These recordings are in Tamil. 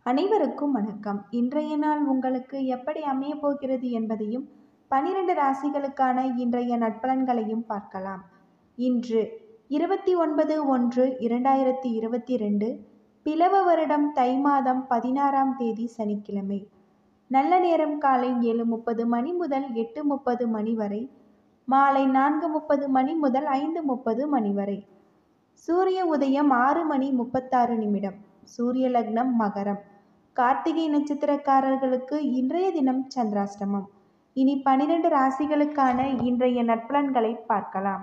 அனைவருக்கும் வணக்கம் இன்றைய நாள் உங்களுக்கு எப்படி அமையப் போகிறது என்பதையும் பனிரெண்டு ராசிகளுக்கான இன்றைய நட்பலன்களையும் பார்க்கலாம் இன்று இருபத்தி ஒன்பது ஒன்று இரண்டாயிரத்தி இருபத்தி ரெண்டு பிலவ வருடம் தை மாதம் பதினாறாம் தேதி சனிக்கிழமை நல்ல நேரம் காலை ஏழு முப்பது மணி முதல் எட்டு முப்பது மணி வரை மாலை நான்கு முப்பது மணி முதல் ஐந்து முப்பது மணி வரை சூரிய உதயம் ஆறு மணி முப்பத்தாறு நிமிடம் சூரிய லக்னம் மகரம் கார்த்திகை நட்சத்திரக்காரர்களுக்கு இன்றைய தினம் சந்திராஷ்டமம் இனி பனிரெண்டு ராசிகளுக்கான இன்றைய நட்பலன்களை பார்க்கலாம்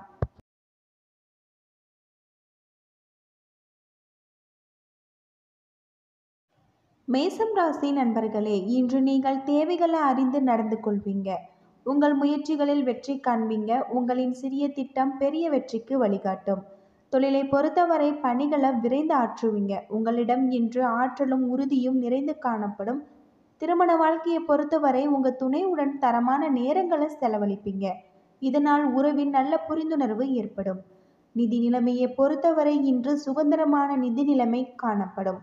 மேசம் ராசி நண்பர்களே இன்று நீங்கள் தேவைகளை அறிந்து நடந்து கொள்வீங்க உங்கள் முயற்சிகளில் வெற்றி காண்பீங்க உங்களின் சிறிய திட்டம் பெரிய வெற்றிக்கு வழிகாட்டும் தொழிலை பொறுத்தவரை பணிகளை விரைந்து ஆற்றுவீங்க உங்களிடம் இன்று ஆற்றலும் உறுதியும் நிறைந்து காணப்படும் திருமண வாழ்க்கையை பொறுத்தவரை உங்கள் துணையுடன் தரமான நேரங்களை செலவழிப்பீங்க இதனால் உறவின் நல்ல புரிந்துணர்வு ஏற்படும் நிதி நிலைமையை பொறுத்தவரை இன்று சுதந்திரமான நிதி நிலைமை காணப்படும்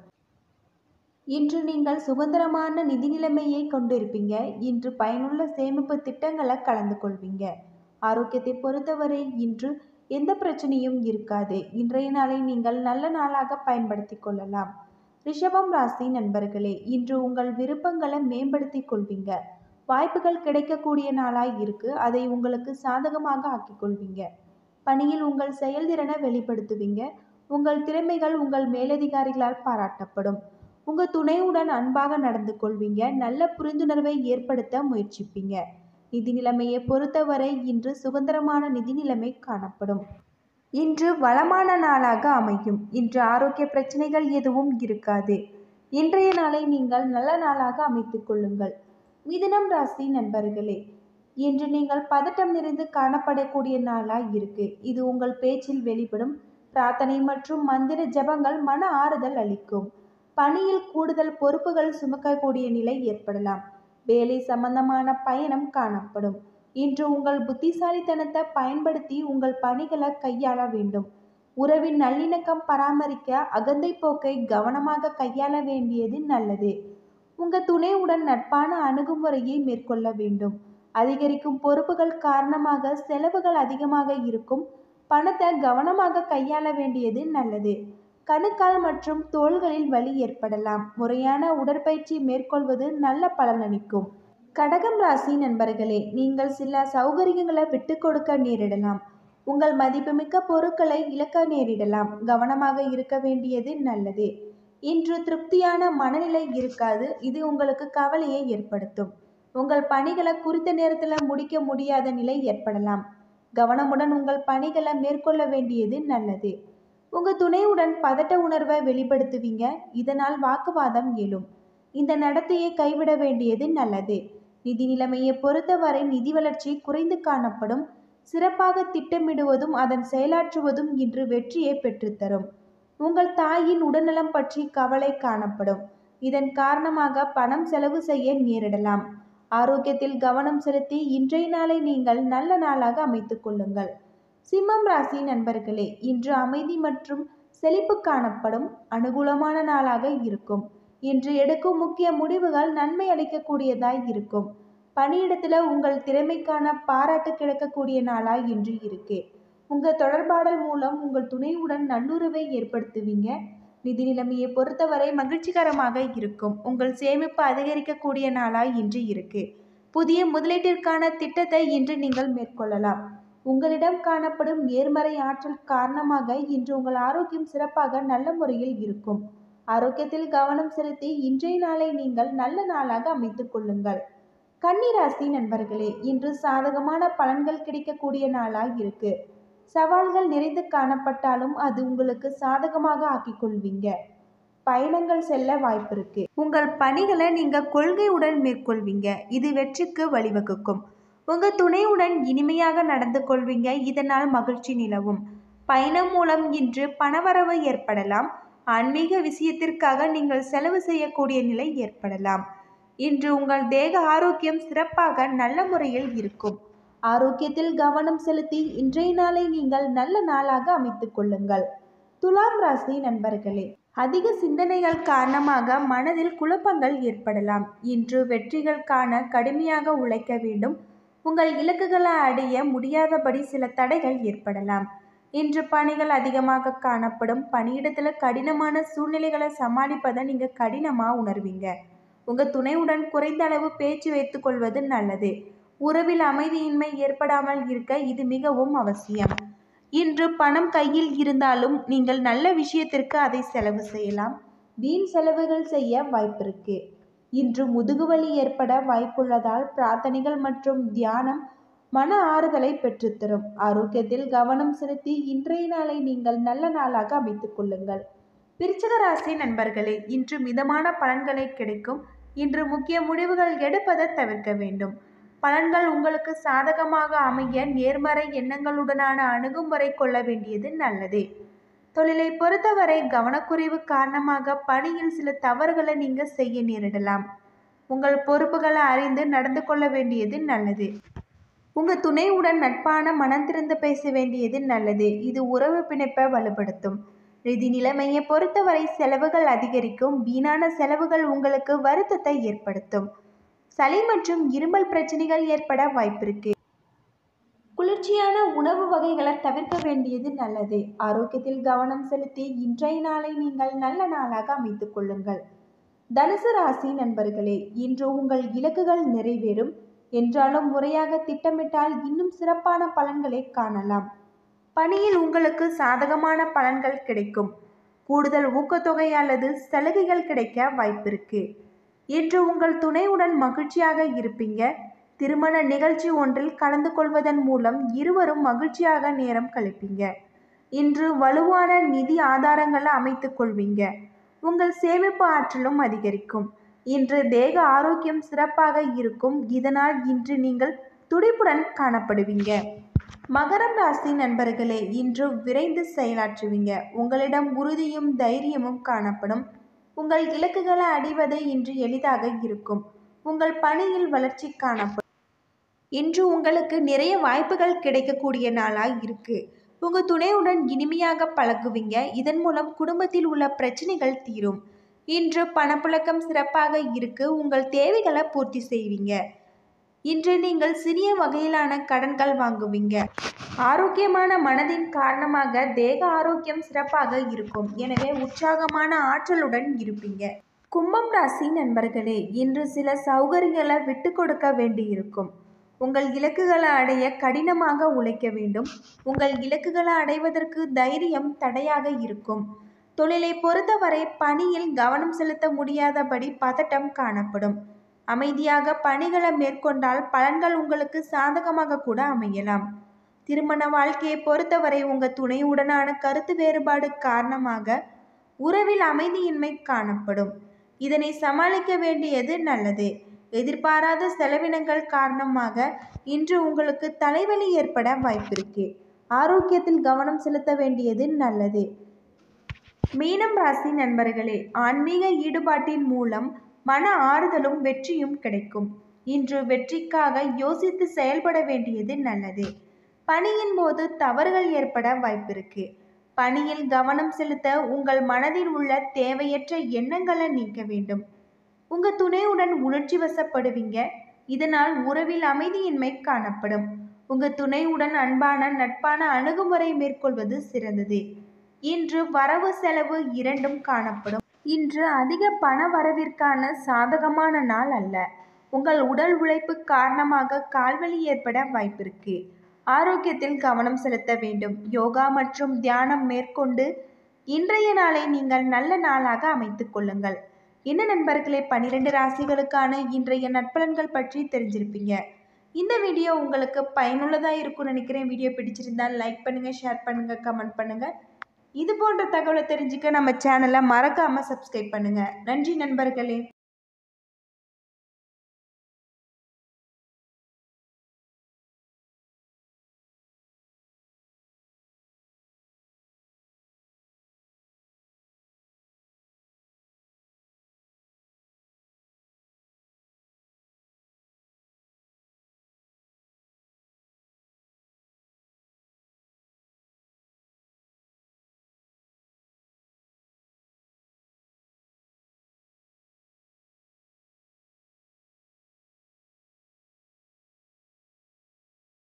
இன்று நீங்கள் சுதந்திரமான நிதி நிலைமையை கொண்டிருப்பீங்க இன்று பயனுள்ள சேமிப்பு திட்டங்களை கலந்து கொள்வீங்க ஆரோக்கியத்தை பொறுத்தவரை இன்று எந்த பிரச்சனையும் இருக்காது இன்றைய நாளை நீங்கள் நல்ல நாளாக பயன்படுத்தி கொள்ளலாம் ரிஷபம் ராசி நண்பர்களே இன்று உங்கள் விருப்பங்களை மேம்படுத்தி கொள்வீங்க வாய்ப்புகள் கிடைக்கக்கூடிய நாளாய் இருக்கு அதை உங்களுக்கு சாதகமாக ஆக்கிக் கொள்வீங்க பணியில் உங்கள் செயல்திறனை வெளிப்படுத்துவீங்க உங்கள் திறமைகள் உங்கள் மேலதிகாரிகளால் பாராட்டப்படும் உங்கள் துணையுடன் அன்பாக நடந்து கொள்வீங்க நல்ல புரிந்துணர்வை ஏற்படுத்த முயற்சிப்பீங்க நிதி நிலைமையை பொறுத்தவரை இன்று சுதந்திரமான நிதி நிலைமை காணப்படும் இன்று வளமான நாளாக அமையும் இன்று ஆரோக்கிய பிரச்சனைகள் எதுவும் இருக்காது இன்றைய நாளை நீங்கள் நல்ல நாளாக அமைத்துக் கொள்ளுங்கள் மிதுனம் ராசி நண்பர்களே இன்று நீங்கள் பதட்டம் நிறைந்து காணப்படக்கூடிய நாளாய் இருக்கு இது உங்கள் பேச்சில் வெளிப்படும் பிரார்த்தனை மற்றும் மந்திர ஜபங்கள் மன ஆறுதல் அளிக்கும் பணியில் கூடுதல் பொறுப்புகள் சுமக்கக்கூடிய நிலை ஏற்படலாம் வேலை சம்பந்தமான பயணம் காணப்படும் இன்று உங்கள் புத்திசாலித்தனத்தை பயன்படுத்தி உங்கள் பணிகளை கையாள வேண்டும் உறவின் நல்லிணக்கம் பராமரிக்க அகந்தை போக்கை கவனமாக கையாள வேண்டியது நல்லது உங்கள் துணையுடன் நட்பான அணுகுமுறையை மேற்கொள்ள வேண்டும் அதிகரிக்கும் பொறுப்புகள் காரணமாக செலவுகள் அதிகமாக இருக்கும் பணத்தை கவனமாக கையாள வேண்டியது நல்லது கணுக்கால் மற்றும் தோள்களில் வலி ஏற்படலாம் முறையான உடற்பயிற்சி மேற்கொள்வது நல்ல பலனளிக்கும் கடகம் ராசி நண்பர்களே நீங்கள் சில சௌகரியங்களை விட்டு கொடுக்க நேரிடலாம் உங்கள் மதிப்புமிக்க பொருட்களை இழக்க நேரிடலாம் கவனமாக இருக்க வேண்டியது நல்லது இன்று திருப்தியான மனநிலை இருக்காது இது உங்களுக்கு கவலையை ஏற்படுத்தும் உங்கள் பணிகளை குறித்த நேரத்தில் முடிக்க முடியாத நிலை ஏற்படலாம் கவனமுடன் உங்கள் பணிகளை மேற்கொள்ள வேண்டியது நல்லது உங்கள் துணையுடன் பதட்ட உணர்வை வெளிப்படுத்துவீங்க இதனால் வாக்குவாதம் எழும் இந்த நடத்தையை கைவிட வேண்டியது நல்லது நிதி நிலைமையை பொறுத்தவரை நிதி வளர்ச்சி குறைந்து காணப்படும் சிறப்பாக திட்டமிடுவதும் அதன் செயலாற்றுவதும் இன்று வெற்றியை பெற்றுத்தரும் உங்கள் தாயின் உடல்நலம் பற்றி கவலை காணப்படும் இதன் காரணமாக பணம் செலவு செய்ய நேரிடலாம் ஆரோக்கியத்தில் கவனம் செலுத்தி இன்றைய நாளை நீங்கள் நல்ல நாளாக அமைத்துக் கொள்ளுங்கள் சிம்மம் ராசி நண்பர்களே இன்று அமைதி மற்றும் செழிப்பு காணப்படும் அனுகூலமான நாளாக இருக்கும் இன்று எடுக்கும் முக்கிய முடிவுகள் நன்மை அளிக்கக்கூடியதாய் இருக்கும் பணியிடத்தில் உங்கள் திறமைக்கான பாராட்டு கிடைக்கக்கூடிய நாளாய் இன்று இருக்கு உங்கள் தொடர்பாடல் மூலம் உங்கள் துணையுடன் நல்லுறவை ஏற்படுத்துவீங்க நிதி நிலைமையை பொறுத்தவரை மகிழ்ச்சிகரமாக இருக்கும் உங்கள் சேமிப்பு அதிகரிக்கக்கூடிய நாளாய் இன்று இருக்கு புதிய முதலீட்டிற்கான திட்டத்தை இன்று நீங்கள் மேற்கொள்ளலாம் உங்களிடம் காணப்படும் நேர்மறை ஆற்றல் காரணமாக இன்று உங்கள் ஆரோக்கியம் சிறப்பாக நல்ல முறையில் இருக்கும் ஆரோக்கியத்தில் கவனம் செலுத்தி இன்றைய நாளை நீங்கள் நல்ல நாளாக அமைத்துக் கொள்ளுங்கள் கன்னிராசி நண்பர்களே இன்று சாதகமான பலன்கள் கிடைக்கக்கூடிய நாளாக இருக்கு சவால்கள் நிறைந்து காணப்பட்டாலும் அது உங்களுக்கு சாதகமாக ஆக்கிக் கொள்வீங்க பயணங்கள் செல்ல வாய்ப்பு இருக்கு உங்கள் பணிகளை நீங்க கொள்கையுடன் மேற்கொள்வீங்க இது வெற்றிக்கு வழிவகுக்கும் உங்கள் துணையுடன் இனிமையாக நடந்து கொள்வீங்க இதனால் மகிழ்ச்சி நிலவும் பயணம் மூலம் இன்று பணவரவு ஏற்படலாம் ஆன்மீக விஷயத்திற்காக நீங்கள் செலவு செய்யக்கூடிய நிலை ஏற்படலாம் இன்று உங்கள் தேக ஆரோக்கியம் சிறப்பாக நல்ல முறையில் இருக்கும் ஆரோக்கியத்தில் கவனம் செலுத்தி இன்றைய நாளை நீங்கள் நல்ல நாளாக அமைத்துக் கொள்ளுங்கள் துலாம் ராசி நண்பர்களே அதிக சிந்தனைகள் காரணமாக மனதில் குழப்பங்கள் ஏற்படலாம் இன்று வெற்றிகள் காண கடுமையாக உழைக்க வேண்டும் உங்கள் இலக்குகளை அடைய முடியாதபடி சில தடைகள் ஏற்படலாம் இன்று பணிகள் அதிகமாக காணப்படும் பணியிடத்தில் கடினமான சூழ்நிலைகளை சமாளிப்பதை நீங்கள் கடினமாக உணர்வீங்க உங்கள் துணையுடன் குறைந்த அளவு பேச்சு வைத்துக் கொள்வது நல்லது உறவில் அமைதியின்மை ஏற்படாமல் இருக்க இது மிகவும் அவசியம் இன்று பணம் கையில் இருந்தாலும் நீங்கள் நல்ல விஷயத்திற்கு அதை செலவு செய்யலாம் வீண் செலவுகள் செய்ய வாய்ப்பிருக்கு இன்று முதுகுவலி ஏற்பட வாய்ப்புள்ளதால் பிரார்த்தனைகள் மற்றும் தியானம் மன ஆறுதலை பெற்றுத்தரும் ஆரோக்கியத்தில் கவனம் செலுத்தி இன்றைய நாளை நீங்கள் நல்ல நாளாக அமைத்துக் கொள்ளுங்கள் விருச்சக ராசி நண்பர்களே இன்று மிதமான பலன்களை கிடைக்கும் இன்று முக்கிய முடிவுகள் எடுப்பதை தவிர்க்க வேண்டும் பலன்கள் உங்களுக்கு சாதகமாக அமைய நேர்மறை எண்ணங்களுடனான அணுகுமுறை கொள்ள வேண்டியது நல்லது தொழிலை பொறுத்தவரை கவனக்குறைவு காரணமாக பணியில் சில தவறுகளை நீங்கள் செய்ய நேரிடலாம் உங்கள் பொறுப்புகளை அறிந்து நடந்து கொள்ள வேண்டியது நல்லது உங்கள் துணையுடன் நட்பான மனம் திறந்து பேச வேண்டியது நல்லது இது உறவு பிணைப்பை வலுப்படுத்தும் நிதி நிலைமையை பொறுத்தவரை செலவுகள் அதிகரிக்கும் வீணான செலவுகள் உங்களுக்கு வருத்தத்தை ஏற்படுத்தும் சளி மற்றும் இருமல் பிரச்சனைகள் ஏற்பட வாய்ப்பிருக்கு குளிர்ச்சியான உணவு வகைகளை தவிர்க்க வேண்டியது நல்லது ஆரோக்கியத்தில் கவனம் செலுத்தி இன்றைய நாளை நீங்கள் நல்ல நாளாக அமைத்துக் கொள்ளுங்கள் தனுசு ராசி நண்பர்களே இன்று உங்கள் இலக்குகள் நிறைவேறும் என்றாலும் முறையாக திட்டமிட்டால் இன்னும் சிறப்பான பலன்களை காணலாம் பணியில் உங்களுக்கு சாதகமான பலன்கள் கிடைக்கும் கூடுதல் ஊக்கத்தொகை அல்லது சலுகைகள் கிடைக்க வாய்ப்பிருக்கு இன்று உங்கள் துணையுடன் மகிழ்ச்சியாக இருப்பீங்க திருமண நிகழ்ச்சி ஒன்றில் கலந்து கொள்வதன் மூலம் இருவரும் மகிழ்ச்சியாக நேரம் கழிப்பீங்க இன்று வலுவான நிதி ஆதாரங்களை அமைத்துக் கொள்வீங்க உங்கள் சேமிப்பு ஆற்றலும் அதிகரிக்கும் இன்று தேக ஆரோக்கியம் சிறப்பாக இருக்கும் இதனால் இன்று நீங்கள் துடிப்புடன் காணப்படுவீங்க மகரம் ராசி நண்பர்களே இன்று விரைந்து செயலாற்றுவீங்க உங்களிடம் உறுதியும் தைரியமும் காணப்படும் உங்கள் இலக்குகளை அடைவது இன்று எளிதாக இருக்கும் உங்கள் பணியில் வளர்ச்சி காணப்படும் இன்று உங்களுக்கு நிறைய வாய்ப்புகள் கிடைக்கக்கூடிய நாளாக இருக்கு உங்கள் துணையுடன் இனிமையாக பழகுவீங்க இதன் மூலம் குடும்பத்தில் உள்ள பிரச்சனைகள் தீரும் இன்று பணப்புழக்கம் சிறப்பாக இருக்கு உங்கள் தேவைகளை பூர்த்தி செய்வீங்க இன்று நீங்கள் சிறிய வகையிலான கடன்கள் வாங்குவீங்க ஆரோக்கியமான மனதின் காரணமாக தேக ஆரோக்கியம் சிறப்பாக இருக்கும் எனவே உற்சாகமான ஆற்றலுடன் இருப்பீங்க கும்பம் ராசி நண்பர்களே இன்று சில சௌகரியங்களை விட்டு கொடுக்க வேண்டியிருக்கும் உங்கள் இலக்குகளை அடைய கடினமாக உழைக்க வேண்டும் உங்கள் இலக்குகளை அடைவதற்கு தைரியம் தடையாக இருக்கும் தொழிலை பொறுத்தவரை பணியில் கவனம் செலுத்த முடியாதபடி பதட்டம் காணப்படும் அமைதியாக பணிகளை மேற்கொண்டால் பலன்கள் உங்களுக்கு சாதகமாக கூட அமையலாம் திருமண வாழ்க்கையை பொறுத்தவரை உங்கள் துணையுடனான கருத்து வேறுபாடு காரணமாக உறவில் அமைதியின்மை காணப்படும் இதனை சமாளிக்க வேண்டியது நல்லது எதிர்பாராத செலவினங்கள் காரணமாக இன்று உங்களுக்கு தலைவலி ஏற்பட வாய்ப்பிருக்கு ஆரோக்கியத்தில் கவனம் செலுத்த வேண்டியது நல்லது மீனம் ராசி நண்பர்களே ஆன்மீக ஈடுபாட்டின் மூலம் மன ஆறுதலும் வெற்றியும் கிடைக்கும் இன்று வெற்றிக்காக யோசித்து செயல்பட வேண்டியது நல்லது பணியின் போது தவறுகள் ஏற்பட வாய்ப்பிருக்கு பணியில் கவனம் செலுத்த உங்கள் மனதில் உள்ள தேவையற்ற எண்ணங்களை நீக்க வேண்டும் உங்க துணையுடன் உணர்ச்சி வசப்படுவீங்க இதனால் உறவில் அமைதியின்மை காணப்படும் உங்க துணையுடன் அன்பான நட்பான அணுகுமுறை மேற்கொள்வது சிறந்தது இன்று வரவு செலவு இரண்டும் காணப்படும் இன்று அதிக பண வரவிற்கான சாதகமான நாள் அல்ல உங்கள் உடல் உழைப்பு காரணமாக கால்வலி ஏற்பட வாய்ப்பிருக்கு ஆரோக்கியத்தில் கவனம் செலுத்த வேண்டும் யோகா மற்றும் தியானம் மேற்கொண்டு இன்றைய நாளை நீங்கள் நல்ல நாளாக அமைத்துக் கொள்ளுங்கள் என்ன நண்பர்களே பன்னிரெண்டு ராசிகளுக்கான இன்றைய நட்பலன்கள் பற்றி தெரிஞ்சிருப்பீங்க இந்த வீடியோ உங்களுக்கு பயனுள்ளதாக இருக்கும்னு நினைக்கிறேன் வீடியோ பிடிச்சிருந்தால் லைக் பண்ணுங்கள் ஷேர் பண்ணுங்கள் கமெண்ட் பண்ணுங்கள் இது போன்ற தகவலை தெரிஞ்சுக்க நம்ம சேனலை மறக்காமல் சப்ஸ்கிரைப் பண்ணுங்கள் நன்றி நண்பர்களே